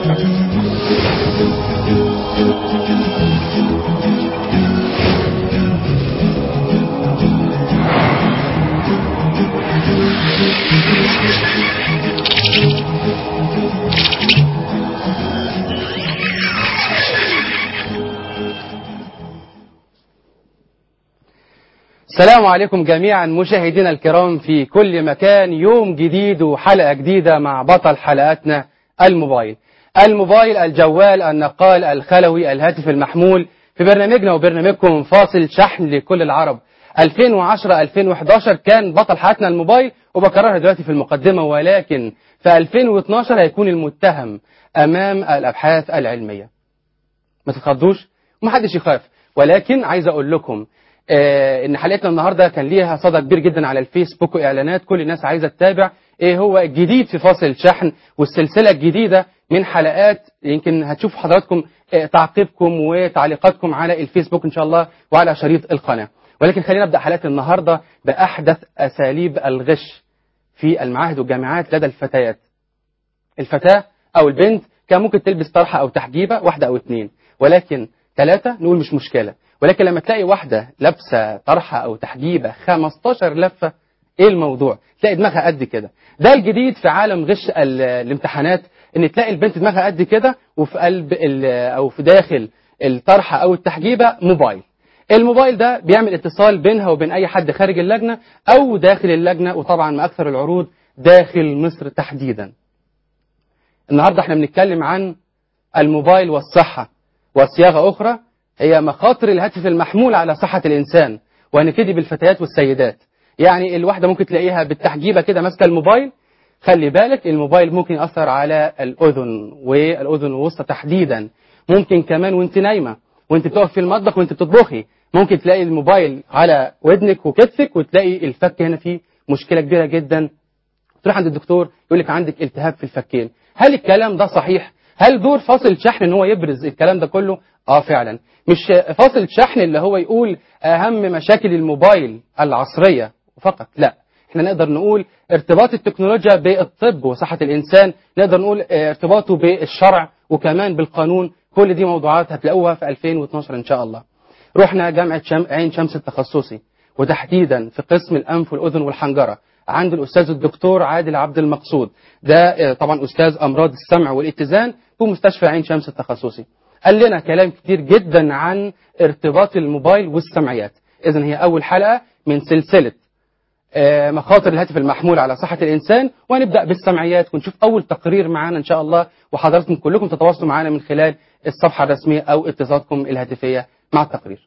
السلام عليكم جميعا مشاهدينا الكرام في كل مكان يوم جديد وحلقة جديدة مع بطل حلقاتنا الموبايل الموبايل الجوال النقال الخلوي الهاتف المحمول في برنامجنا وبرنامجكم فاصل شحن لكل العرب 2010-2011 كان بطل حلقاتنا الموبايل وبكررها دلوقتي في المقدمة ولكن في 2012 هيكون المتهم أمام الأبحاث العلمية ما تتخضوش ومحدش يخاف ولكن عايز أقول لكم آه ان حلقتنا النهارده كان ليها صدى كبير جدا على الفيسبوك واعلانات كل الناس عايزه تتابع ايه هو الجديد في فاصل الشحن والسلسله الجديده من حلقات يمكن هتشوفوا حضراتكم آه تعقيبكم وتعليقاتكم على الفيسبوك ان شاء الله وعلى شريط القناه ولكن خلينا نبدا حلقه النهارده باحدث اساليب الغش في المعاهد والجامعات لدى الفتيات الفتاه او البنت كان ممكن تلبس طرحه او تحجيبه واحده او اثنين ولكن ثلاثه نقول مش مشكله ولكن لما تلاقي واحدة لابسة طرحة أو تحجيبة 15 لفة إيه الموضوع؟ تلاقي دماغها قد كده. ده الجديد في عالم غش الامتحانات إن تلاقي البنت دماغها قد كده وفي قلب أو في داخل الطرحة أو التحجيبة موبايل. الموبايل ده بيعمل اتصال بينها وبين أي حد خارج اللجنة أو داخل اللجنة وطبعا ما أكثر العروض داخل مصر تحديدا. النهاردة احنا بنتكلم عن الموبايل والصحة وصياغة أخرى هي مخاطر الهاتف المحمول على صحة الإنسان وهنبتدي بالفتيات والسيدات يعني الواحدة ممكن تلاقيها بالتحجيبة كده ماسكة الموبايل خلي بالك الموبايل ممكن يأثر على الأذن والأذن الوسطى تحديدا ممكن كمان وانت نايمة وانت بتقف في المطبخ وانت بتطبخي ممكن تلاقي الموبايل على ودنك وكتفك وتلاقي الفك هنا فيه مشكلة كبيرة جدا تروح عند الدكتور يقول لك عندك التهاب في الفكين هل الكلام ده صحيح هل دور فاصل شحن ان هو يبرز الكلام ده كله اه فعلا مش فاصل شحن اللي هو يقول اهم مشاكل الموبايل العصرية فقط لا احنا نقدر نقول ارتباط التكنولوجيا بالطب وصحة الانسان نقدر نقول ارتباطه بالشرع وكمان بالقانون كل دي موضوعات هتلاقوها في 2012 ان شاء الله رحنا جامعة شم... عين شمس التخصصي وتحديدا في قسم الانف والاذن والحنجرة عند الاستاذ الدكتور عادل عبد المقصود ده طبعا استاذ امراض السمع والاتزان في مستشفى عين شمس التخصصي قال لنا كلام كتير جدا عن ارتباط الموبايل والسمعيات اذا هي اول حلقة من سلسلة مخاطر الهاتف المحمول على صحة الإنسان ونبدأ بالسمعيات ونشوف أول تقرير معانا إن شاء الله وحضراتكم كلكم تتواصلوا معنا من خلال الصفحة الرسمية أو اتصالاتكم الهاتفية مع التقرير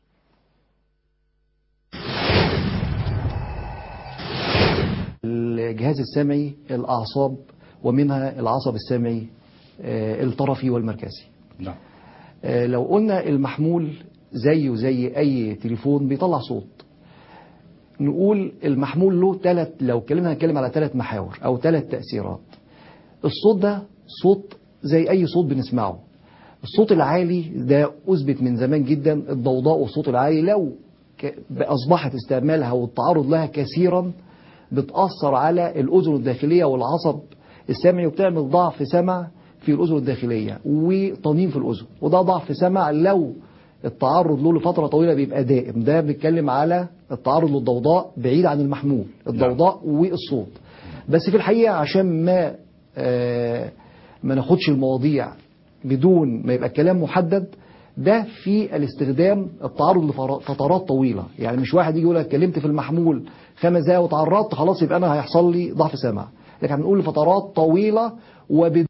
الجهاز السمعي الأعصاب ومنها العصب السمعي الطرفي والمركزي نعم لو قلنا المحمول زيه زي أي تليفون بيطلع صوت نقول المحمول له ثلاث لو اتكلمنا هنتكلم على ثلاث محاور أو ثلاث تأثيرات الصوت ده صوت زي أي صوت بنسمعه الصوت العالي ده أثبت من زمان جدا الضوضاء والصوت العالي لو أصبحت استعمالها والتعرض لها كثيرا بتأثر على الأذن الداخلية والعصب السمعي وبتعمل ضعف سمع في الأذن الداخلية وطنين في الأذن وده ضعف سمع لو التعرض له لفترة طويلة بيبقى دائم ده بنتكلم على التعرض للضوضاء بعيد عن المحمول الضوضاء والصوت بس في الحقيقة عشان ما آه ما ناخدش المواضيع بدون ما يبقى كلام محدد ده في الاستخدام التعرض لفترات طويلة يعني مش واحد يجي يقول لك اتكلمت في المحمول خمس دقايق وتعرضت خلاص يبقى انا هيحصل لي ضعف سمع لكن هنقول لفترات طويلة وبد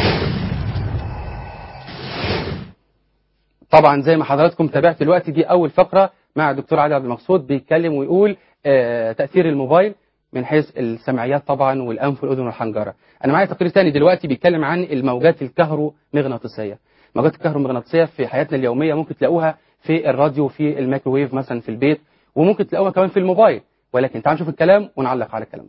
طبعا زي ما حضراتكم تابعت دلوقتي دي اول فقره مع الدكتور علي عبد المقصود بيتكلم ويقول آه تاثير الموبايل من حيث السمعيات طبعا والانف والاذن والحنجره انا معايا تقرير ثاني دلوقتي بيتكلم عن الموجات الكهرومغناطيسيه الموجات الكهرومغناطيسيه في حياتنا اليوميه ممكن تلاقوها في الراديو في الميكروويف مثلا في البيت وممكن تلاقوها كمان في الموبايل ولكن تعالوا نشوف الكلام ونعلق على الكلام ده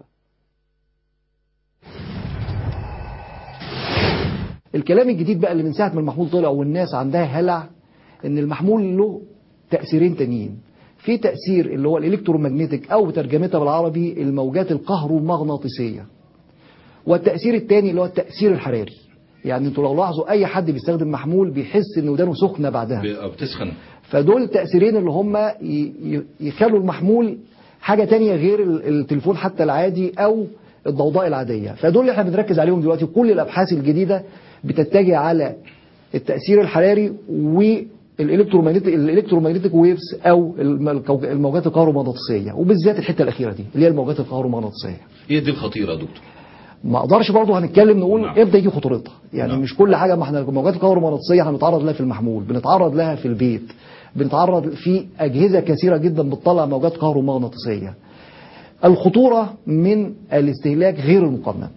الكلام الجديد بقى اللي من ساعة ما المحمول طلع والناس عندها هلع ان المحمول له تأثيرين تانيين في تأثير اللي هو الالكترومagnetic او بترجمتها بالعربي الموجات الكهرومغناطيسية والتأثير الثاني اللي هو التأثير الحراري يعني انتوا لو لاحظوا اي حد بيستخدم محمول بيحس ان ودانه سخنه بعدها ب- بتسخن فدول التأثيرين اللي هم ي- ي- يخلوا المحمول حاجة تانية غير ال- التليفون حتى العادي أو الضوضاء العادية فدول اللي احنا بنركز عليهم دلوقتي كل الأبحاث الجديدة بتتجه على التأثير الحراري والإلكترومagnetic الإلكترومagnetic ويفز أو الم- الكو- الموجات الكهرومغناطيسية وبالذات الحتة الأخيرة دي اللي هي الموجات الكهرومغناطيسية هي دي الخطيره يا دكتور ما اقدرش برضه هنتكلم نقول نعم. امتى يجي خطورتها يعني نعم. مش كل حاجه ما احنا الموجات الكهرومغناطيسيه هنتعرض لها في المحمول بنتعرض لها في البيت بنتعرض في اجهزه كثيره جدا بتطلع موجات كهرومغناطيسيه الخطوره من الاستهلاك غير المقنن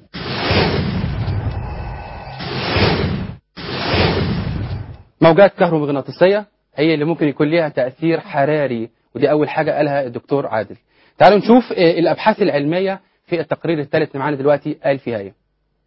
موجات كهرومغناطيسية هي اللي ممكن يكون ليها تأثير حراري ودي أول حاجة قالها الدكتور عادل تعالوا نشوف آه، الأبحاث العلمية في التقرير الثالث اللي معانا دلوقتي قال فيها إيه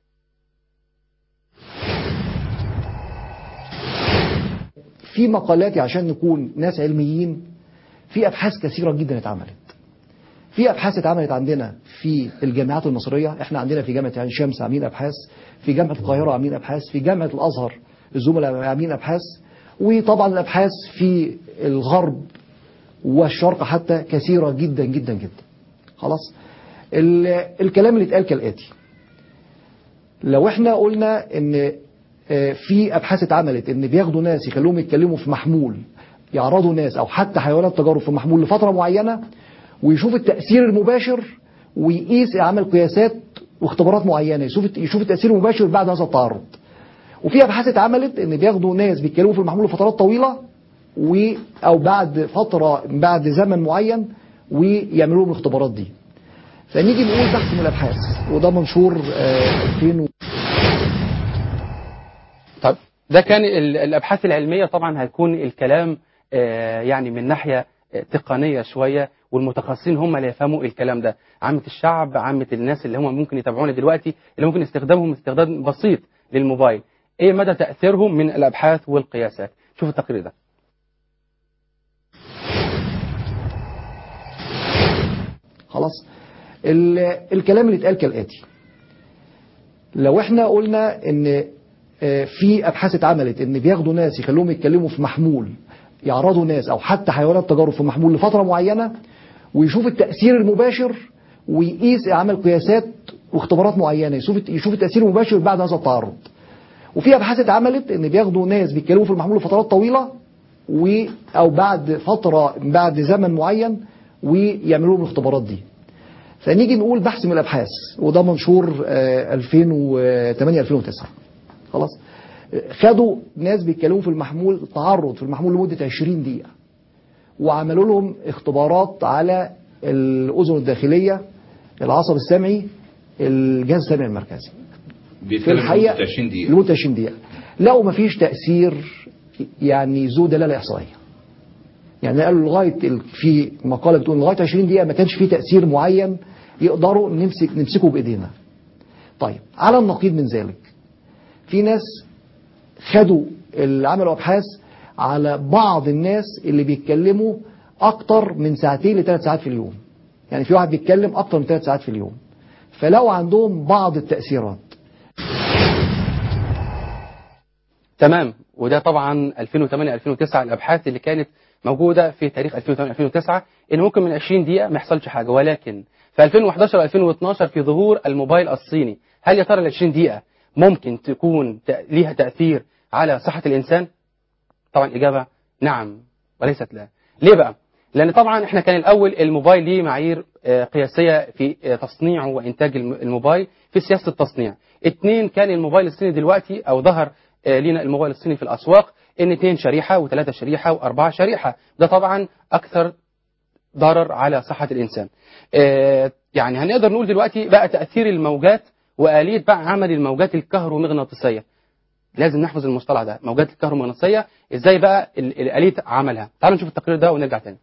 في مقالات عشان نكون ناس علميين في ابحاث كثيره جدا اتعملت في ابحاث اتعملت عندنا في الجامعات المصريه احنا عندنا في جامعه عين شمس عاملين ابحاث في جامعه القاهره عاملين ابحاث في جامعه الازهر الزملاء عاملين ابحاث وطبعا الابحاث في الغرب والشرق حتى كثيره جدا جدا جدا خلاص ال- الكلام اللي اتقال كالاتي لو احنا قلنا ان آه، في ابحاث اتعملت ان بياخدوا ناس يخلوهم يتكلموا في محمول يعرضوا ناس او حتى حيوانات تجارب في محمول لفتره معينه ويشوف التاثير المباشر ويقيس عمل قياسات واختبارات معينه يشوف يشوف التاثير المباشر بعد هذا التعرض وفي ابحاث اتعملت ان بياخدوا ناس بيتكلموا في المحمول لفترات طويله و او بعد فتره بعد زمن معين ويعملوا لهم الاختبارات دي فنيجي نقول بحث من الابحاث وده منشور آه، 2000 طب ده كان ال- الابحاث العلميه طبعا هيكون الكلام آه، يعني من ناحيه آه، تقنيه شويه والمتخصصين هم اللي يفهموا الكلام ده عامه الشعب عامه الناس اللي هم ممكن يتابعونا دلوقتي اللي ممكن استخدامهم استخدام بسيط للموبايل ايه مدى تاثيرهم من الابحاث والقياسات شوف التقرير ده خلاص ال- الكلام اللي اتقال كالاتي لو احنا قلنا ان آه، في ابحاث اتعملت ان بياخدوا ناس يخلوهم يتكلموا في محمول يعرضوا ناس او حتى حيوانات تجارب في محمول لفتره معينه ويشوف التاثير المباشر ويقيس عمل قياسات واختبارات معينه يشوف يشوف التاثير المباشر بعد هذا التعرض وفي ابحاث اتعملت ان بياخدوا ناس بيتكلموا في المحمول لفترات طويله و او بعد فتره بعد زمن معين ويعملوا لهم الاختبارات دي فنيجي نقول بحث من الابحاث وده منشور آه، 2008 2009 خلاص آه، خدوا ناس بيتكلموا في المحمول تعرض في المحمول لمده 20 دقيقه وعملوا لهم اختبارات على الاذن الداخليه العصب السمعي الجهاز السمعي المركزي في بيتكلم الحقيقه لمدة 20 دقيقه لمده 20 دقيقه لقوا مفيش تاثير يعني ذو دلاله احصائيه يعني قالوا لغايه ال- في مقاله بتقول لغايه 20 دقيقه ما كانش في تاثير معين يقدروا نمسك نمسكه بايدينا. طيب على النقيض من ذلك في ناس خدوا اللي عملوا ابحاث على بعض الناس اللي بيتكلموا اكتر من ساعتين لثلاث ساعات في اليوم. يعني في واحد بيتكلم اكتر من ثلاث ساعات في اليوم. فلقوا عندهم بعض التاثيرات. تمام وده طبعا 2008 2009 الابحاث اللي كانت موجوده في تاريخ 2008 2009 ان ممكن من 20 دقيقه ما يحصلش حاجه ولكن في 2011 2012 في ظهور الموبايل الصيني هل يا ترى ال 20 دقيقه ممكن تكون ت- ليها تاثير على صحه الانسان طبعا اجابه نعم وليست لا ليه بقى لان طبعا احنا كان الاول الموبايل ليه معايير آه، قياسيه في آه، تصنيعه وانتاج الم- الموبايل في سياسه التصنيع اثنين كان الموبايل الصيني دلوقتي او ظهر آه، لينا الموبايل الصيني في الاسواق ان اثنين شريحه وثلاثه شريحه واربعه شريحه ده طبعا اكثر ضرر على صحه الانسان آه، يعني هنقدر نقول دلوقتي بقى تاثير الموجات واليه بقى عمل الموجات الكهرومغناطيسيه لازم نحفظ المصطلح ده موجات الكهرومغناطيسيه ازاي بقى ال- ال- آلية عملها تعالوا نشوف التقرير ده ونرجع تاني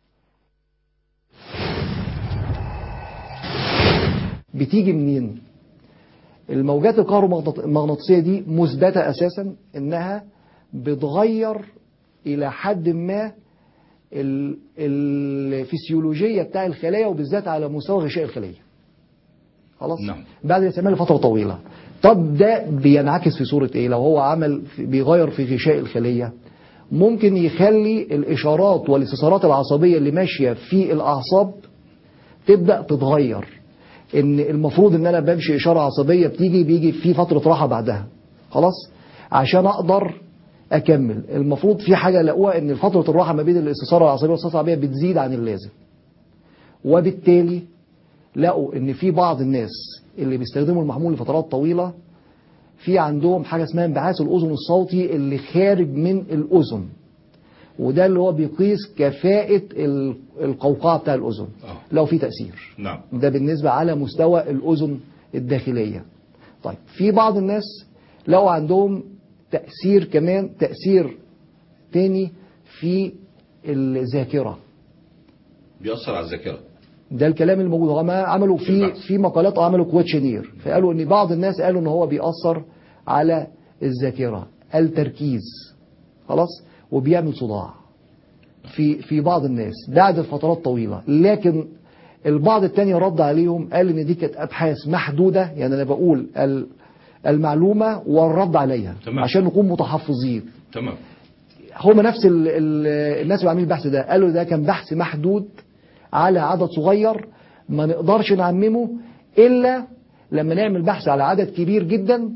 بتيجي منين؟ الموجات الكهرومغناطيسية دي مثبتة أساسا إنها بتغير إلى حد ما ال- الفسيولوجية بتاع الخلايا وبالذات على مستوى غشاء الخلية. خلاص؟ نعم. بعد الاستعمال لفترة طويلة. طب ده بينعكس في صورة ايه لو هو عمل في- بيغير في غشاء الخلية ممكن يخلي الإشارات والاستثارات العصبية اللي ماشية في الأعصاب تبدأ تتغير ان المفروض ان انا بمشي اشاره عصبيه بتيجي بيجي في فتره راحه بعدها خلاص عشان اقدر اكمل المفروض في حاجه لقوها ان فتره الراحه ما بين الاستثاره العصبيه والاستثاره العصبيه بتزيد عن اللازم وبالتالي لقوا ان في بعض الناس اللي بيستخدموا المحمول لفترات طويله في عندهم حاجه اسمها انبعاث الاذن الصوتي اللي خارج من الاذن وده اللي هو بيقيس كفاءه ال- القوقعه بتاع الاذن آه. لو في تاثير نعم ده بالنسبة على مستوى الأذن الداخلية طيب في بعض الناس لقوا عندهم تأثير كمان تأثير تاني في الذاكرة بيأثر على الذاكرة ده الكلام اللي موجود هم عملوا في البحث. في مقالات عملوا كواتشنير فقالوا ان بعض الناس قالوا ان هو بيأثر على الذاكرة التركيز خلاص وبيعمل صداع في في بعض الناس بعد فترات طويلة لكن البعض التاني رد عليهم قال ان دي كانت ابحاث محدودة يعني انا بقول ال- المعلومة والرد عليها تمام. عشان نكون متحفظين تمام هم نفس ال ال الناس اللي عاملين البحث ده قالوا ده كان بحث محدود على عدد صغير ما نقدرش نعممه الا لما نعمل بحث على عدد كبير جدا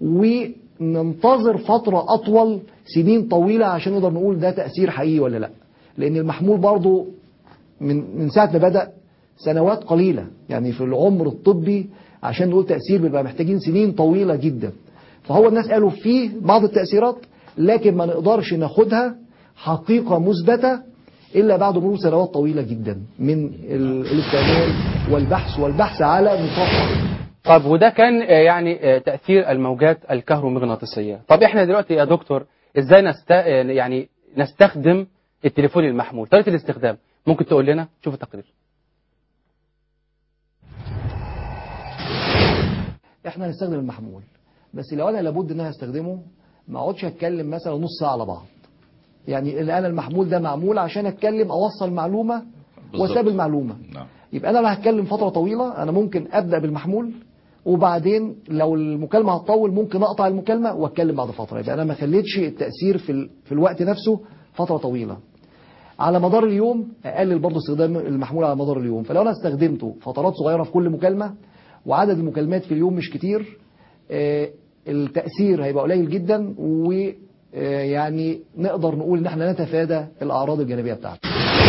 وننتظر فترة اطول سنين طويلة عشان نقدر نقول ده تأثير حقيقي ولا لا لان المحمول برضو من من ساعة ما بدأ سنوات قليلة يعني في العمر الطبي عشان نقول تأثير بيبقى محتاجين سنين طويلة جدا فهو الناس قالوا فيه بعض التأثيرات لكن ما نقدرش ناخدها حقيقة مثبتة إلا بعد مرور سنوات طويلة جدا من ال- الاستعمال والبحث والبحث على نطاق طب وده كان آه، يعني آه، تأثير الموجات الكهرومغناطيسية طب احنا دلوقتي يا دكتور ازاي نست... آه، يعني نستخدم التليفون المحمول طريقة الاستخدام ممكن تقول لنا شوف التقرير احنا هنستخدم المحمول بس لو انا لابد ان انا استخدمه ما اقعدش اتكلم مثلا نص ساعه على بعض يعني اللي انا المحمول ده معمول عشان اتكلم اوصل معلومه بالظبط. واساب المعلومه نعم يبقى انا لو هتكلم فتره طويله انا ممكن ابدا بالمحمول وبعدين لو المكالمه هتطول ممكن اقطع المكالمه واتكلم بعد فتره يبقى انا ما خليتش التاثير في ال... في الوقت نفسه فتره طويله على مدار اليوم اقلل برضه استخدام المحمول على مدار اليوم فلو انا استخدمته فترات صغيره في كل مكالمه وعدد المكالمات في اليوم مش كتير آه، التاثير هيبقى قليل جدا ويعني نقدر نقول ان احنا نتفادى الاعراض الجانبيه بتاعته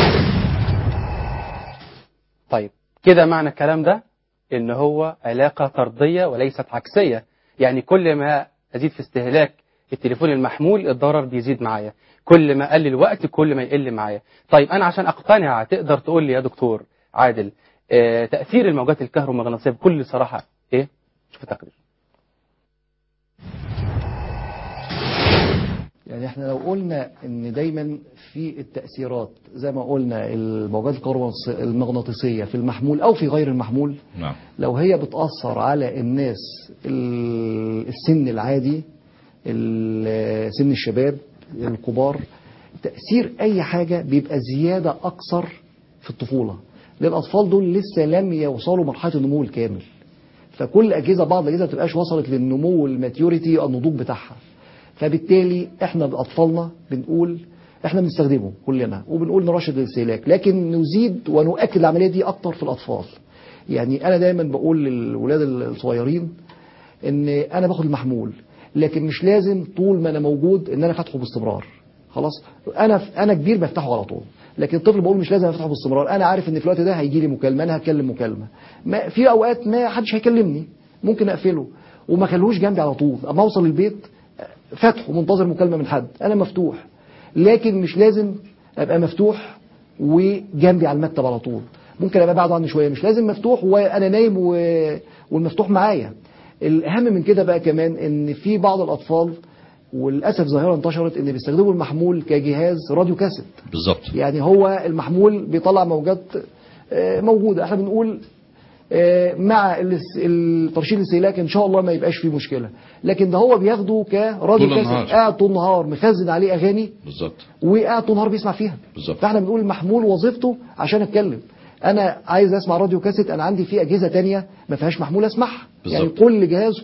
طيب كده معنى الكلام ده ان هو علاقة طردية وليست عكسية يعني كل ما ازيد في استهلاك التليفون المحمول الضرر بيزيد معايا كل ما قل الوقت كل ما يقل معايا طيب انا عشان اقتنع تقدر تقول لي يا دكتور عادل آه تأثير الموجات الكهرومغناطيسية بكل صراحة ايه شوف التقرير يعني احنا لو قلنا ان دايما في التأثيرات زي ما قلنا الموجات الكهرومغناطيسية- المغناطيسية في المحمول او في غير المحمول نعم لو هي بتأثر على الناس ال- السن العادي ال- سن الشباب الكبار تأثير أي حاجة بيبقى زيادة أكثر في الطفولة للأطفال دول لسه لم يوصلوا مرحلة النمو الكامل فكل أجهزة بعض الأجهزة ما بتبقاش وصلت للنمو والماتيوريتي النضوج بتاعها فبالتالي احنا بأطفالنا بنقول احنا بنستخدمه كلنا وبنقول نرشد الاستهلاك لكن نزيد ونؤكد العملية دي أكتر في الأطفال يعني أنا دايما بقول للولاد الصغيرين ان انا باخد المحمول لكن مش لازم طول ما انا موجود ان انا فاتحه باستمرار خلاص انا انا كبير بفتحه على طول لكن الطفل بقول مش لازم افتحه باستمرار انا عارف ان في الوقت ده هيجي لي مكالمه انا هتكلم مكالمه ما في اوقات ما حدش هيكلمني ممكن اقفله وما خلوش جنبي على طول اما اوصل البيت فاتحه منتظر مكالمه من حد انا مفتوح لكن مش لازم ابقى مفتوح وجنبي على المكتب على طول ممكن ابقى بعد عني شويه مش لازم مفتوح وانا نايم و... والمفتوح معايا الاهم من كده بقى كمان ان في بعض الاطفال وللاسف ظاهره انتشرت ان بيستخدموا المحمول كجهاز راديو كاسيت بالظبط يعني هو المحمول بيطلع موجات آه، موجوده احنا بنقول آه، مع الاس- الترشيد الاستهلاك ان شاء الله ما يبقاش فيه مشكله لكن ده هو بياخده كراديو طول النهار. كاسيت قاعد طول النهار مخزن عليه اغاني بالظبط وقاعد طول النهار بيسمع فيها بالظبط. فاحنا بنقول المحمول وظيفته عشان اتكلم انا عايز اسمع راديو كاسيت انا عندي فيه اجهزه تانية ما فيهاش محمول اسمعها بالظبط. يعني كل جهاز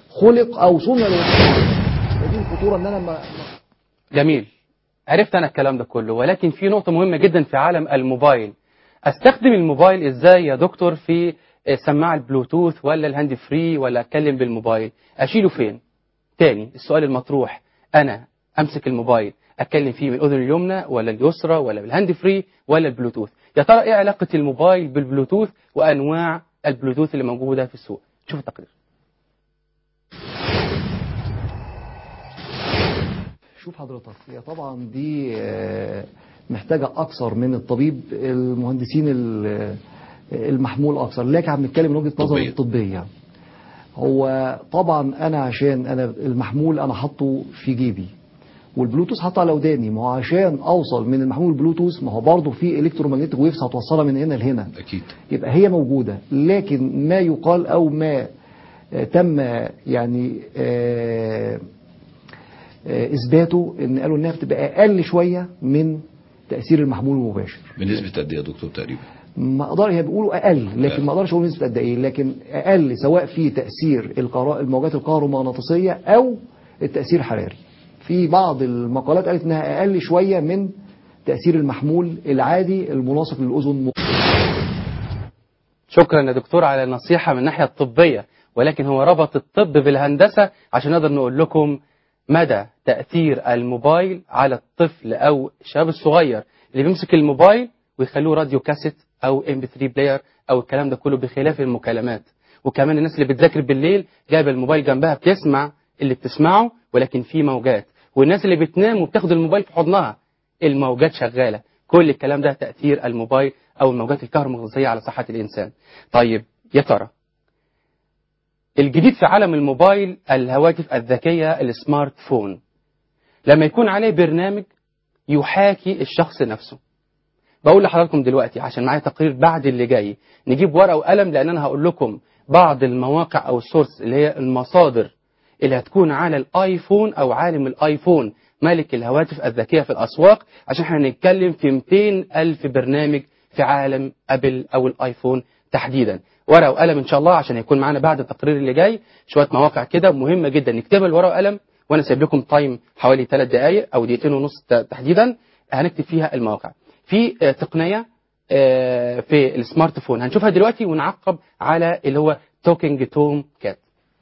خلق او صنع للصناعة. دي الخطوره ان انا ما ما- جميل عرفت انا الكلام ده كله ولكن في نقطة مهمة جدا في عالم الموبايل استخدم الموبايل ازاي يا دكتور في سماعة البلوتوث ولا الهاند فري ولا اتكلم بالموبايل اشيله فين تاني السؤال المطروح انا امسك الموبايل اتكلم فيه من الاذن اليمنى ولا اليسرى ولا بالهاند فري ولا البلوتوث يا ترى ايه علاقة الموبايل بالبلوتوث وانواع البلوتوث اللي موجودة في السوق شوف التقرير شوف حضرتك هي طبعا دي آه، محتاجة أكثر من الطبيب المهندسين ال- المحمول أكثر لكن عم نتكلم من وجهة نظر طبية. الطبية هو طبعا أنا عشان أنا المحمول أنا حاطه في جيبي والبلوتوث حاطه على وداني ما هو عشان أوصل من المحمول بلوتوث ما هو برضه في الكترومagnetic ويفز هتوصلها من هنا لهنا اكيد يبقى هي موجودة لكن ما يقال أو ما آه، تم يعني آه، آه، إثباته إن قالوا إنها بتبقى أقل شوية من تأثير المحمول المباشر بنسبه قد ايه يا دكتور تقريبا ما اقدر هي بيقولوا اقل لكن ما اقدرش اقول نسبه قد ايه لكن اقل سواء في تاثير القرا- الموجات الكهرومغناطيسيه او التاثير الحراري في بعض المقالات قالت انها اقل شويه من تاثير المحمول العادي الملاصق للاذن شكرا يا دكتور على النصيحة من الناحية الطبية ولكن هو ربط الطب بالهندسة عشان نقدر نقول لكم مدى تأثير الموبايل على الطفل أو الشاب الصغير اللي بيمسك الموبايل ويخلوه راديو كاسيت أو ام 3 بلاير أو الكلام ده كله بخلاف المكالمات وكمان الناس اللي بتذاكر بالليل جايبه الموبايل جنبها بتسمع اللي بتسمعه ولكن في موجات والناس اللي بتنام وبتاخد الموبايل في حضنها الموجات شغالة كل الكلام ده تأثير الموبايل أو الموجات الكهرومغناطيسية على صحة الإنسان طيب يا ترى الجديد في عالم الموبايل الهواتف الذكية السمارت فون لما يكون عليه برنامج يحاكي الشخص نفسه بقول لحضراتكم دلوقتي عشان معايا تقرير بعد اللي جاي نجيب ورقة وقلم لأن أنا هقول لكم بعض المواقع أو السورس اللي هي المصادر اللي هتكون على الايفون او عالم الايفون مالك الهواتف الذكية في الاسواق عشان احنا نتكلم في 200 الف برنامج في عالم ابل او الايفون تحديدا ورقة وقلم ان شاء الله عشان يكون معانا بعد التقرير اللي جاي شوية مواقع كده مهمة جدا نكتبها الورقة وقلم وانا سايب لكم تايم حوالي 3 دقائق او دقيقتين ونص ت- تحديدا هنكتب فيها المواقع في آه، تقنية آه، في السمارت فون هنشوفها دلوقتي ونعقب على اللي هو توكينج توم كات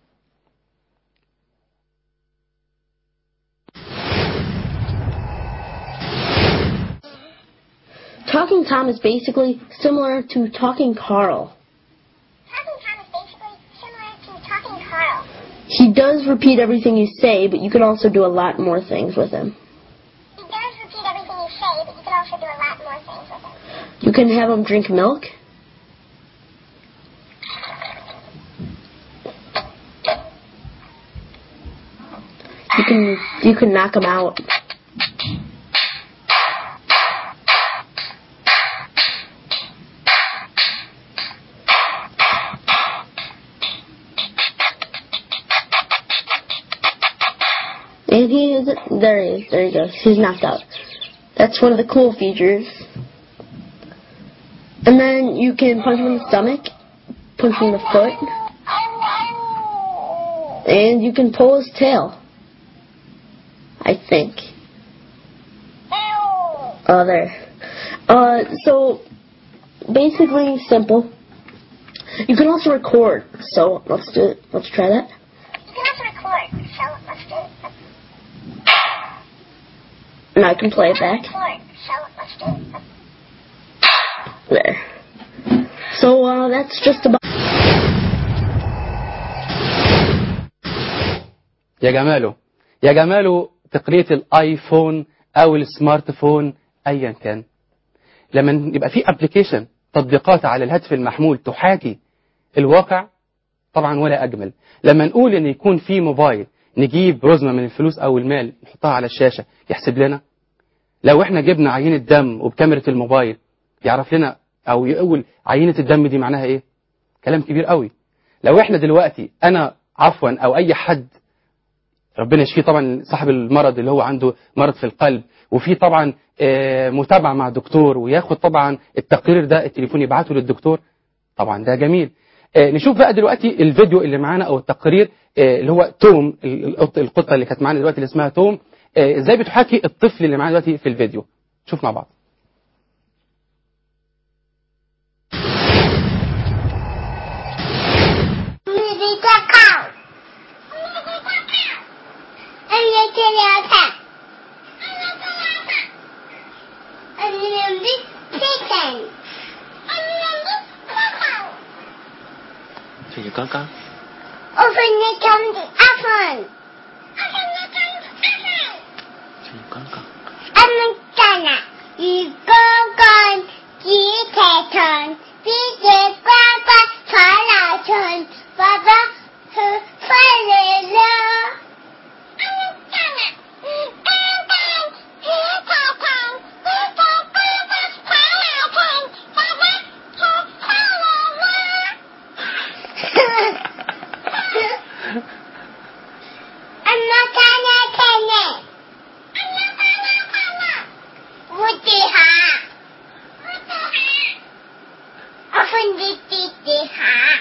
Talking Tom is basically similar to Talking Carl. Talking Tom is basically similar to Talking Carl. He does repeat everything you say, but you can also do a lot more things with him. He does repeat everything you say, but you can also do a lot more things with him. You can have him drink milk. You can you can knock him out. And he is there he is, there he goes. He's knocked out. That's one of the cool features. And then you can punch him in the stomach, punch him in the foot, and you can pull his tail. I think. Oh, there. Uh, so, basically simple. You can also record. So, let's do it. Let's try that. You can also record, so let's do it. And I can play it back. Record, so let's do it. There. So, uh, that's just about. يا جماله يا جماله تقنية الايفون او السمارت فون ايا كان لما يبقى في ابلكيشن تطبيقات على الهاتف المحمول تحاكي الواقع طبعا ولا اجمل لما نقول ان يكون في موبايل نجيب رزمه من الفلوس او المال نحطها على الشاشه يحسب لنا لو احنا جبنا عينه دم وبكاميرا الموبايل يعرف لنا او يقول عينه الدم دي معناها ايه كلام كبير قوي لو احنا دلوقتي انا عفوا او اي حد ربنا يشفيه طبعا صاحب المرض اللي هو عنده مرض في القلب وفي طبعا آه، متابعه مع دكتور وياخد طبعا التقرير ده التليفون يبعته للدكتور طبعا ده جميل آه، نشوف بقى دلوقتي الفيديو اللي معانا او التقرير آه، اللي هو توم ال- القط- القطه اللي كانت معانا دلوقتي اللي اسمها توم آه، ازاي بتحاكي الطفل اللي معانا دلوقتي في الفيديو شوف مع بعض Music cow. American Attack. Olympic chicken. Olympic cow. 这是刚刚， Open the candy apple. Open the candy apple. 这是刚刚， Americana. You go gone. 吉泰豚，比杰呱呱传老春，爸爸和快乐乐。我的哈，我分的弟弟哈，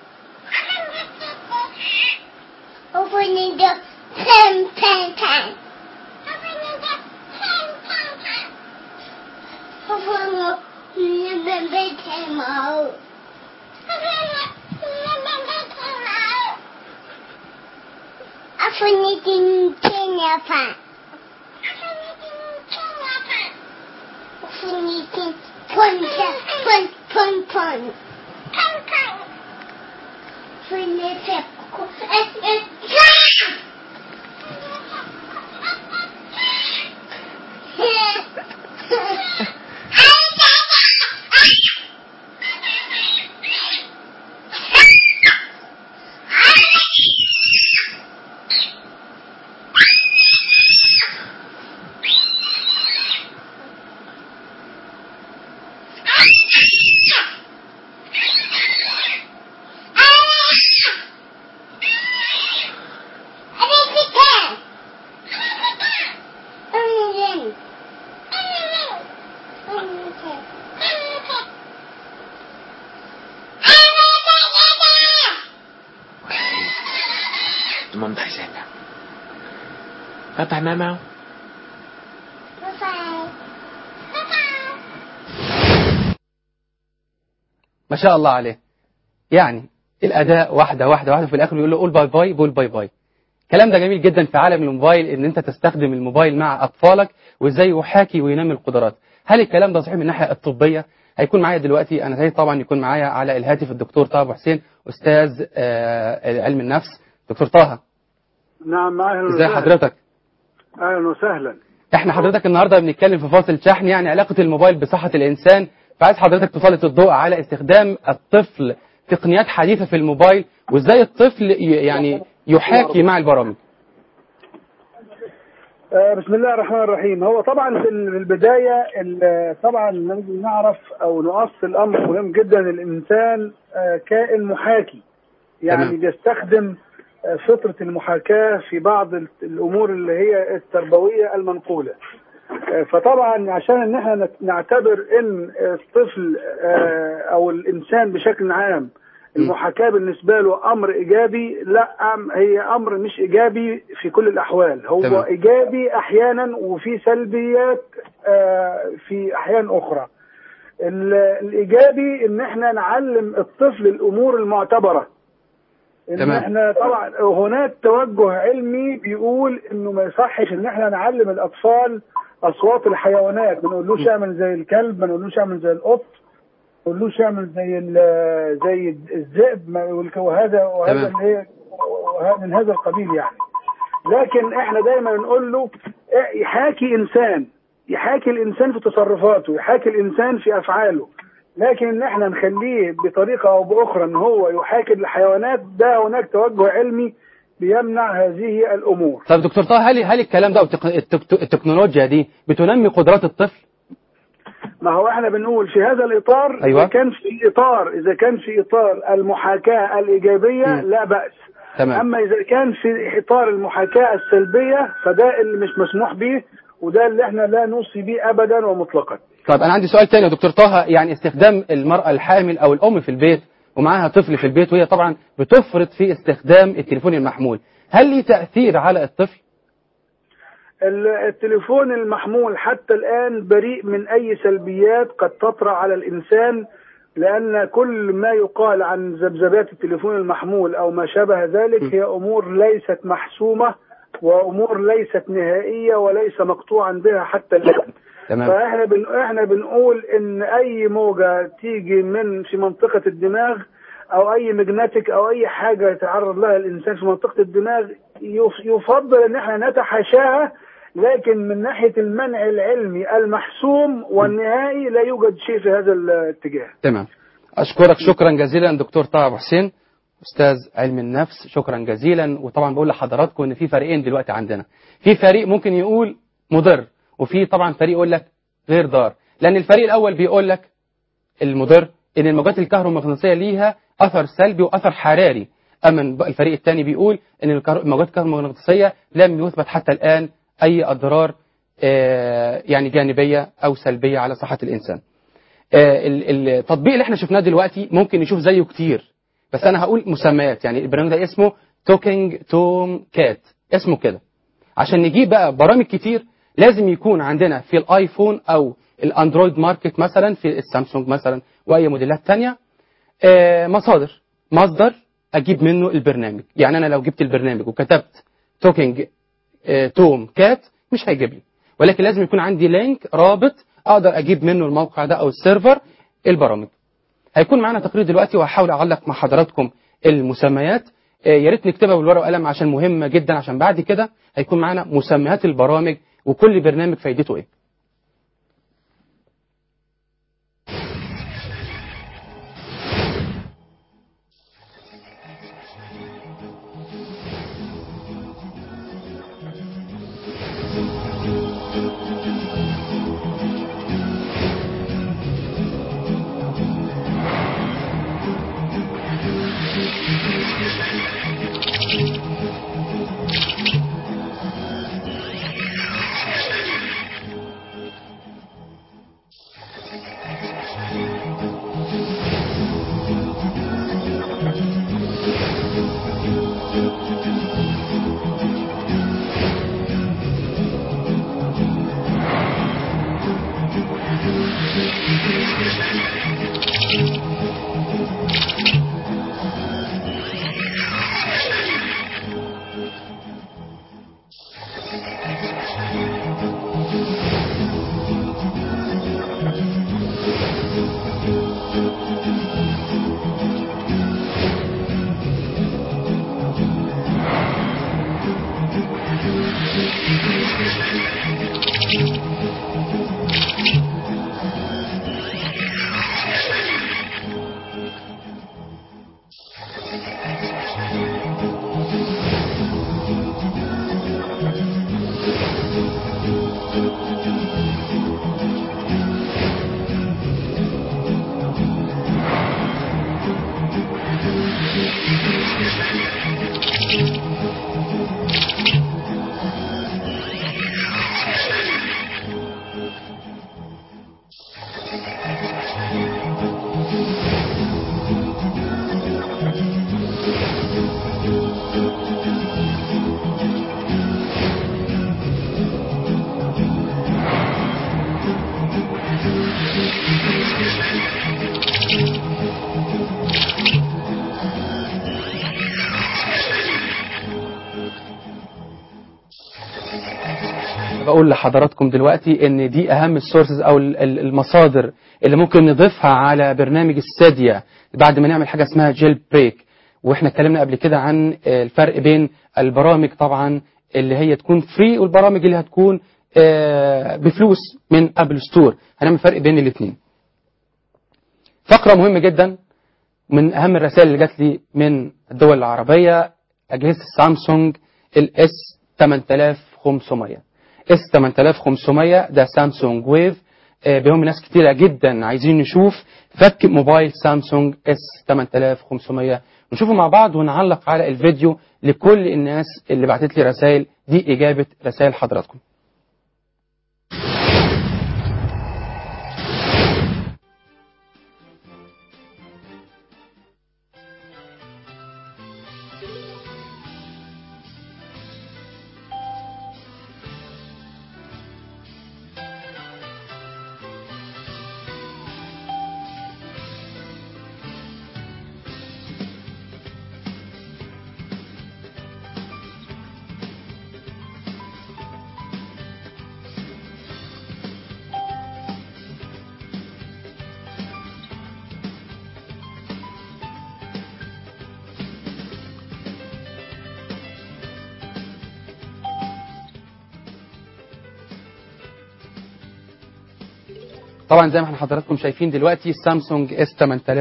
我分你的喷喷喷，我分我你的喷喷喷毛，我分你的天鸟饭。你听，喷喷喷喷喷，喷喷，喷你这哎哎呀！ 怎么大声啊？拜拜，猫猫。 拜拜，拜拜。 ما شاء الله عليه يعني الاداء واحده واحده واحده في الاخر يقول له قول باي باي بقول باي باي الكلام ده جميل جدا في عالم الموبايل ان انت تستخدم الموبايل مع اطفالك وازاي يحاكي وينمي القدرات هل الكلام ده صحيح من الناحيه الطبيه هيكون معايا دلوقتي انا سعيد طبعا يكون معايا على الهاتف الدكتور طه أبو حسين استاذ آه، علم النفس دكتور طه نعم اهلا ازاي وسهلا حضرتك اهلا وسهلا احنا حضرتك النهارده بنتكلم في فاصل شحن يعني علاقه الموبايل بصحه الانسان فعايز حضرتك تسلط الضوء على استخدام الطفل تقنيات حديثه في الموبايل وازاي الطفل ي- يعني يحاكي مع البرامج آه، بسم الله الرحمن الرحيم هو طبعا في ال- في البدايه ال- طبعا لازم نعرف او نؤصل امر مهم جدا الانسان آه، كائن محاكي يعني تمام. بيستخدم آه، فطره المحاكاه في بعض ال- الامور اللي هي التربويه المنقوله آه، فطبعا عشان ان احنا نت- نعتبر ان الطفل آه، او الانسان بشكل عام المحاكاه بالنسبه له امر ايجابي لا أم- هي امر مش ايجابي في كل الاحوال هو تمام. ايجابي احيانا وفي سلبيات آه، في احيان اخرى ال- الايجابي ان احنا نعلم الطفل الامور المعتبره ان تمام. احنا طبعا هناك توجه علمي بيقول انه ما يصحش ان احنا نعلم الاطفال اصوات الحيوانات ما نقولوش اعمل زي الكلب ما نقولوش اعمل زي القط ما نقولوش اعمل زي ال- زي الذئب ما- والك- وهذا وهذا تمام. اللي هي وه- من هذا القبيل يعني لكن احنا دايما نقول له اه، يحاكي انسان يحاكي الانسان في تصرفاته يحاكي الانسان في افعاله لكن ان احنا نخليه بطريقه او باخرى ان هو يحاكي الحيوانات ده هناك توجه علمي بيمنع هذه الامور طب دكتور طه هل هل الكلام ده والتق- التك- التكنولوجيا دي بتنمي قدرات الطفل ما هو احنا بنقول في هذا الاطار أيوة. اذا كان في اطار اذا كان في اطار المحاكاه الايجابيه مم. لا باس تمام اما اذا كان في اطار المحاكاه السلبيه فده اللي مش مسموح به وده اللي احنا لا نوصي به ابدا ومطلقا طب انا عندي سؤال تاني يا دكتور طه يعني استخدام المراه الحامل او الام في البيت ومعاها طفل في البيت وهي طبعا بتفرط في استخدام التليفون المحمول هل ليه تأثير على الطفل؟ ال- التليفون المحمول حتى الآن بريء من أي سلبيات قد تطرأ على الإنسان لأن كل ما يقال عن ذبذبات التليفون المحمول أو ما شابه ذلك هي أمور ليست محسومة وأمور ليست نهائية وليس مقطوعا بها حتى الآن تمام فاحنا بن... احنا بنقول ان اي موجه تيجي من في منطقه الدماغ او اي مجنتيك او اي حاجه يتعرض لها الانسان في منطقه الدماغ يف... يفضل ان احنا نتحاشاها لكن من ناحيه المنع العلمي المحسوم والنهائي لا يوجد شيء في هذا الاتجاه تمام أشكرك شكرا جزيلا دكتور طه أبو حسين أستاذ علم النفس شكرا جزيلا وطبعا بقول لحضراتكم إن في فريقين دلوقتي عندنا في فريق ممكن يقول مضر وفي طبعا فريق يقول لك غير ضار لأن الفريق الأول بيقول لك المضر إن الموجات الكهرومغناطيسية ليها أثر سلبي وأثر حراري أما الفريق الثاني بيقول إن الكهر- الموجات الكهرومغناطيسية لم يثبت حتى الآن أي أضرار آه، يعني جانبية أو سلبية على صحة الإنسان آه، ال- التطبيق اللي احنا شفناه دلوقتي ممكن نشوف زيه كتير بس انا هقول مسميات يعني البرنامج ده اسمه توكينج توم كات اسمه كده عشان نجيب بقى برامج كتير لازم يكون عندنا في الايفون او الاندرويد ماركت مثلا في السامسونج مثلا واي موديلات تانية آه، مصادر مصدر اجيب منه البرنامج يعني انا لو جبت البرنامج وكتبت توكينج آه، توم كات مش هيجيب لي ولكن لازم يكون عندي لينك رابط اقدر اجيب منه الموقع ده او السيرفر البرامج هيكون معانا تقرير دلوقتي وهحاول اعلق مع حضراتكم المسميات آه، يا ريت نكتبها بالورقه والقلم عشان مهمه جدا عشان بعد كده هيكون معانا مسميات البرامج وكل برنامج فايدته ايه بقول لحضراتكم دلوقتي ان دي اهم السورسز او ال- ال- المصادر اللي ممكن نضيفها على برنامج السادية بعد ما نعمل حاجة اسمها جيل بريك واحنا اتكلمنا قبل كده عن آه، الفرق بين البرامج طبعا اللي هي تكون فري والبرامج اللي هتكون آه، بفلوس من ابل ستور هنعمل فرق بين الاثنين فقرة مهمة جدا من اهم الرسائل اللي جات لي من الدول العربية اجهزة سامسونج الاس 8500 اس 8500 ده سامسونج ويف آه، بهم ناس كتيرة جدا عايزين نشوف فك موبايل سامسونج اس 8500 نشوفه مع بعض ونعلق على الفيديو لكل الناس اللي بعتت لي رسائل دي إجابة رسائل حضراتكم طبعا زي ما احنا حضراتكم شايفين دلوقتي سامسونج اس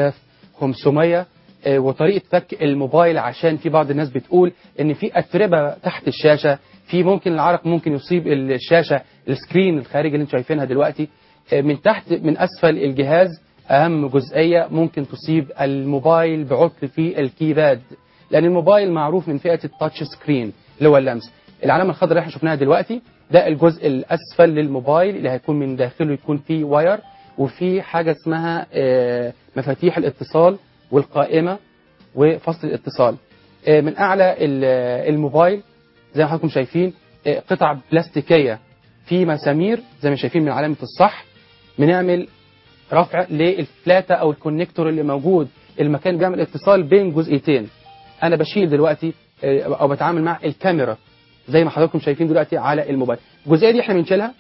8500 آه، وطريقه فك الموبايل عشان في بعض الناس بتقول ان في اتربه تحت الشاشه في ممكن العرق ممكن يصيب الشاشه السكرين الخارجي اللي انتم شايفينها دلوقتي آه، من تحت من اسفل الجهاز اهم جزئيه ممكن تصيب الموبايل بعطل في الكيباد لان الموبايل معروف من فئه التاتش سكرين اللي هو اللمس العلامه الخضراء اللي احنا شفناها دلوقتي ده الجزء الاسفل للموبايل اللي هيكون من داخله يكون فيه واير وفي حاجه اسمها آه، مفاتيح الاتصال والقائمه وفصل الاتصال آه، من اعلى ال- الموبايل زي ما حضراتكم شايفين آه، قطع بلاستيكيه في مسامير زي ما شايفين من علامه الصح بنعمل رفع للفلاتة او الكونكتور اللي موجود المكان بيعمل اتصال بين جزئيتين انا بشيل دلوقتي آه، او بتعامل مع الكاميرا زي ما حضراتكم شايفين دلوقتي على الموبايل الجزئيه دي احنا بنشيلها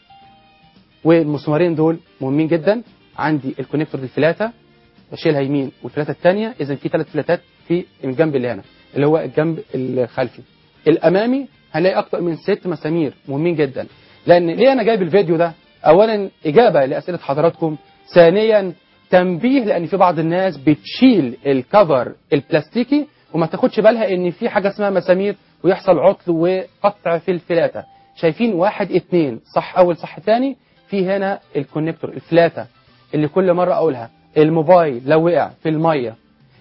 والمسمارين دول مهمين جدا عندي الكونكتور الفلاته بشيلها يمين والفلاته الثانيه اذا في ثلاث فلاتات في الجنب اللي هنا اللي هو الجنب الخلفي الامامي هنلاقي اكتر من ست مسامير مهمين جدا لان ليه انا جايب الفيديو ده اولا اجابه لاسئله حضراتكم ثانيا تنبيه لان في بعض الناس بتشيل الكفر البلاستيكي وما تاخدش بالها ان في حاجه اسمها مسامير ويحصل عطل وقطع في الفلاته شايفين واحد اتنين صح اول صح تاني في هنا الكونكتور الفلاته اللي كل مره اقولها الموبايل لو وقع في الميه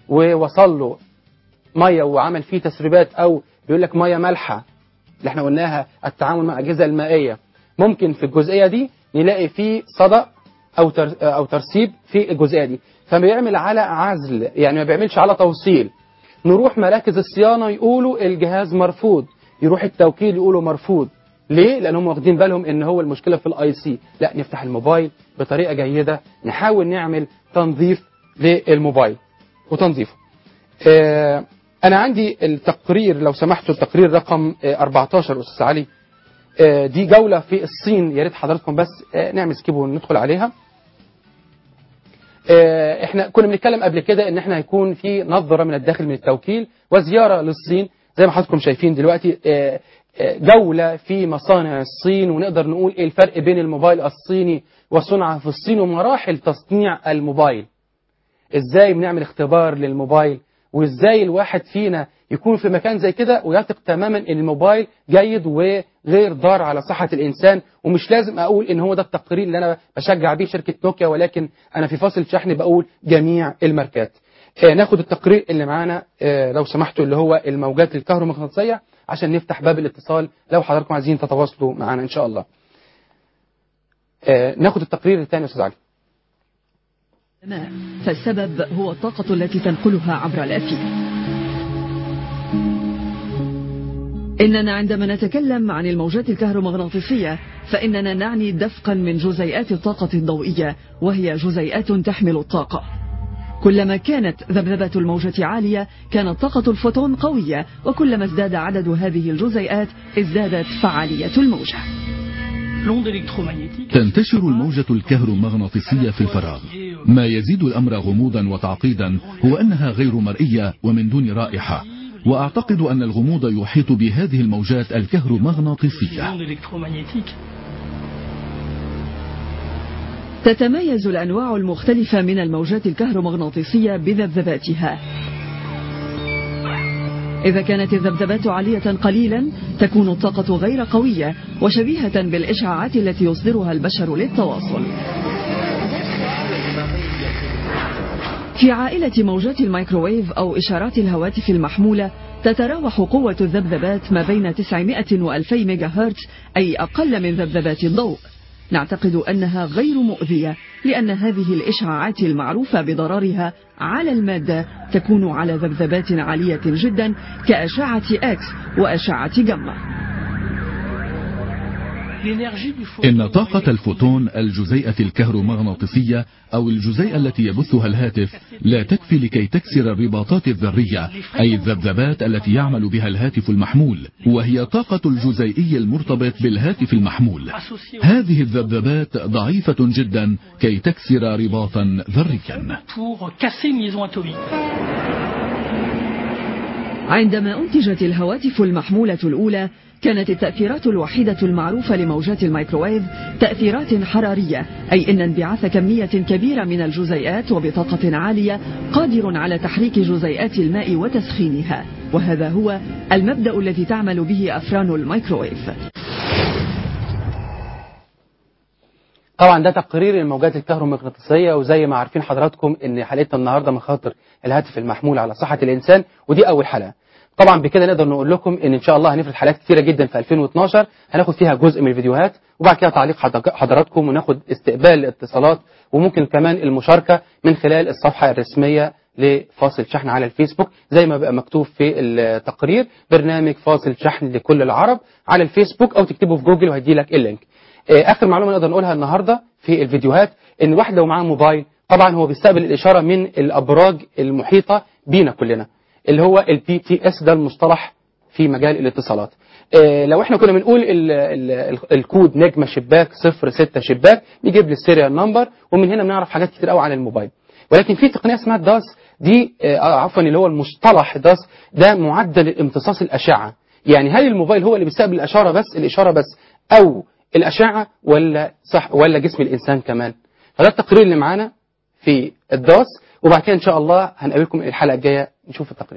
ووصل له ميه وعمل فيه تسريبات او بيقول لك ميه مالحه اللي احنا قلناها التعامل مع الاجهزه المائيه ممكن في الجزئيه دي نلاقي فيه صدأ او تر او ترسيب في الجزئيه دي فبيعمل على عزل يعني ما بيعملش على توصيل نروح مراكز الصيانه يقولوا الجهاز مرفوض يروح التوكيل يقولوا مرفوض ليه؟ لانهم واخدين بالهم ان هو المشكله في الاي سي لا نفتح الموبايل بطريقه جيده نحاول نعمل تنظيف للموبايل وتنظيفه آه انا عندي التقرير لو سمحتوا التقرير رقم آه 14 استاذ علي آه دي جوله في الصين يا ريت حضراتكم بس آه نعمل سكيب وندخل عليها آه، احنا كنا بنتكلم قبل كده ان احنا هيكون في نظره من الداخل من التوكيل وزياره للصين زي ما حضراتكم شايفين دلوقتي آه، آه، جوله في مصانع الصين ونقدر نقول ايه الفرق بين الموبايل الصيني وصنع في الصين ومراحل تصنيع الموبايل ازاي بنعمل اختبار للموبايل وازاي الواحد فينا يكون في مكان زي كده ويثق تماما ان الموبايل جيد وغير ضار على صحة الانسان ومش لازم اقول ان هو ده التقرير اللي انا بشجع بيه شركة نوكيا ولكن انا في فاصل شحن بقول جميع الماركات آه ناخد التقرير اللي معانا آه لو سمحتوا اللي هو الموجات الكهرومغناطيسية عشان نفتح باب الاتصال لو حضراتكم عايزين تتواصلوا معانا ان شاء الله آه ناخد التقرير الثاني يا استاذ علي ما فالسبب هو الطاقة التي تنقلها عبر الأثير إننا عندما نتكلم عن الموجات الكهرومغناطيسية فإننا نعني دفقا من جزيئات الطاقة الضوئية وهي جزيئات تحمل الطاقة كلما كانت ذبذبة الموجة عالية كانت طاقة الفوتون قوية وكلما ازداد عدد هذه الجزيئات ازدادت فعالية الموجة تنتشر الموجة الكهرومغناطيسية في الفراغ ما يزيد الأمر غموضا وتعقيدا هو أنها غير مرئية ومن دون رائحة وأعتقد أن الغموض يحيط بهذه الموجات الكهرومغناطيسية تتميز الأنواع المختلفة من الموجات الكهرومغناطيسية بذبذباتها إذا كانت الذبذبات عالية قليلا تكون الطاقة غير قوية وشبيهة بالإشعاعات التي يصدرها البشر للتواصل في عائلة موجات الميكروويف أو إشارات الهواتف المحمولة تتراوح قوة الذبذبات ما بين 900 و 2000 ميجا هرتز أي أقل من ذبذبات الضوء نعتقد أنها غير مؤذية لأن هذه الإشعاعات المعروفة بضررها على المادة تكون على ذبذبات عالية جدا كأشعة إكس وأشعة جاما إن طاقة الفوتون الجزيئة الكهرومغناطيسية أو الجزيئة التي يبثها الهاتف لا تكفي لكي تكسر الرباطات الذرية أي الذبذبات التي يعمل بها الهاتف المحمول وهي طاقة الجزيئي المرتبط بالهاتف المحمول هذه الذبذبات ضعيفة جدا كي تكسر رباطا ذريا عندما أنتجت الهواتف المحمولة الأولى كانت التأثيرات الوحيدة المعروفة لموجات الميكروويف تأثيرات حرارية أي أن انبعاث كمية كبيرة من الجزيئات وبطاقة عالية قادر على تحريك جزيئات الماء وتسخينها وهذا هو المبدأ الذي تعمل به أفران الميكروويف طبعا ده تقرير الموجات الكهرومغناطيسيه وزي ما عارفين حضراتكم ان حلقتنا النهارده مخاطر الهاتف المحمول على صحه الانسان ودي اول حلقه طبعا بكده نقدر نقول لكم ان ان شاء الله هنفرد حلقات كثيره جدا في 2012 هناخد فيها جزء من الفيديوهات وبعد كده تعليق حضر- حضراتكم وناخد استقبال الاتصالات وممكن كمان المشاركه من خلال الصفحه الرسميه لفاصل شحن على الفيسبوك زي ما بقى مكتوب في التقرير برنامج فاصل شحن لكل العرب على الفيسبوك او تكتبه في جوجل وهيدي لك اللينك آه، اخر معلومه نقدر نقولها النهارده في الفيديوهات ان الواحد لو معاه موبايل طبعا هو بيستقبل الاشاره من الابراج المحيطه بينا كلنا اللي هو البي تي اس ده المصطلح في مجال الاتصالات آه، لو احنا كنا بنقول ال ال ال الكود نجمه شباك 06 شباك بيجيب لي السيريال نمبر ومن هنا بنعرف حاجات كتير قوي عن الموبايل ولكن في تقنيه اسمها الداس دي آه، عفوا اللي هو المصطلح داس ده معدل امتصاص الاشعه يعني هل الموبايل هو اللي بيستقبل الاشاره بس الاشاره بس او الاشعه ولا صح ولا جسم الانسان كمان فده التقرير اللي معانا في الداس وبعد كده ان شاء الله هنقابلكم الحلقه الجايه نشوف التقرير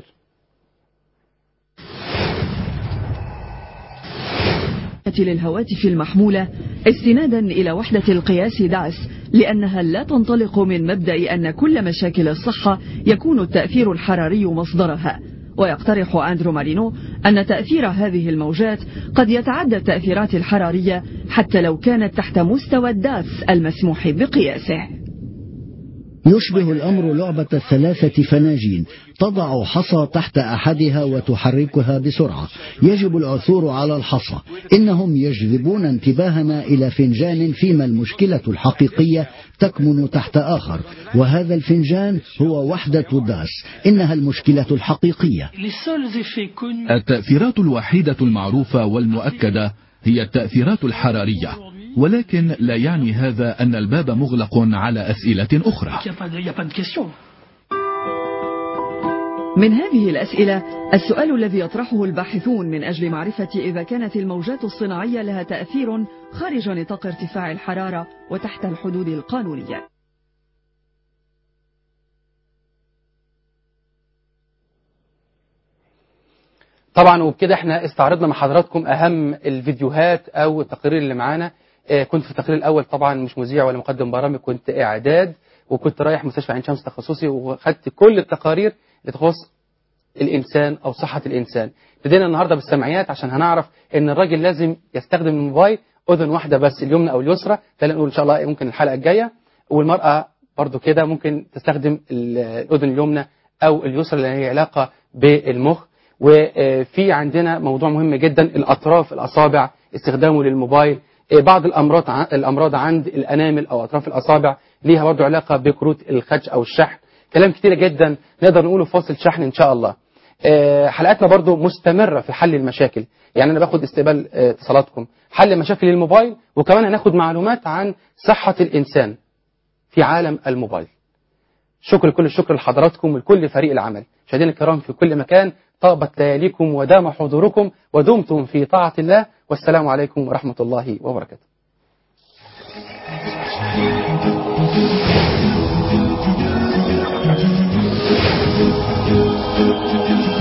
للهواتف المحمولة استنادا إلى وحدة القياس داس لأنها لا تنطلق من مبدأ أن كل مشاكل الصحة يكون التأثير الحراري مصدرها ويقترح أندرو مارينو أن تأثير هذه الموجات قد يتعدى التأثيرات الحرارية حتى لو كانت تحت مستوى الداس المسموح بقياسه يشبه الأمر لعبة الثلاثة فناجين تضع حصى تحت أحدها وتحركها بسرعة يجب العثور على الحصى إنهم يجذبون انتباهنا إلى فنجان فيما المشكلة الحقيقية تكمن تحت آخر وهذا الفنجان هو وحدة داس إنها المشكلة الحقيقية التأثيرات الوحيدة المعروفة والمؤكدة هي التأثيرات الحرارية ولكن لا يعني هذا أن الباب مغلق على أسئلة أخرى من هذه الأسئلة السؤال الذي يطرحه الباحثون من أجل معرفة إذا كانت الموجات الصناعية لها تأثير خارج نطاق ارتفاع الحرارة وتحت الحدود القانونية طبعا وبكده احنا استعرضنا مع حضراتكم اهم الفيديوهات او التقارير اللي معانا آه، كنت في التقرير الاول طبعا مش مذيع ولا مقدم برامج كنت اعداد وكنت رايح مستشفى عين شمس تخصصي وخدت كل التقارير اللي تخص الانسان او صحه الانسان ابتدينا النهارده بالسمعيات عشان هنعرف ان الراجل لازم يستخدم الموبايل اذن واحده بس اليمنى او اليسرى ده اللي نقول ان شاء الله ممكن الحلقه الجايه والمراه برضو كده ممكن تستخدم الاذن اليمنى او اليسرى اللي هي علاقه بالمخ وفي عندنا موضوع مهم جدا الاطراف الاصابع استخدامه للموبايل بعض الامراض ع- الامراض عند الانامل او اطراف الاصابع ليها برضو علاقه بكروت الخدش او الشحن كلام كتير جدا نقدر نقوله في فاصل شحن ان شاء الله آه، حلقاتنا برضو مستمرة في حل المشاكل يعني أنا باخد استقبال آه، اتصالاتكم حل مشاكل الموبايل وكمان هناخد معلومات عن صحة الإنسان في عالم الموبايل شكر كل الشكر لحضراتكم ولكل فريق العمل مشاهدينا الكرام في كل مكان طابت لياليكم ودام حضوركم ودمتم في طاعة الله والسلام عليكم ورحمة الله وبركاته Thank you.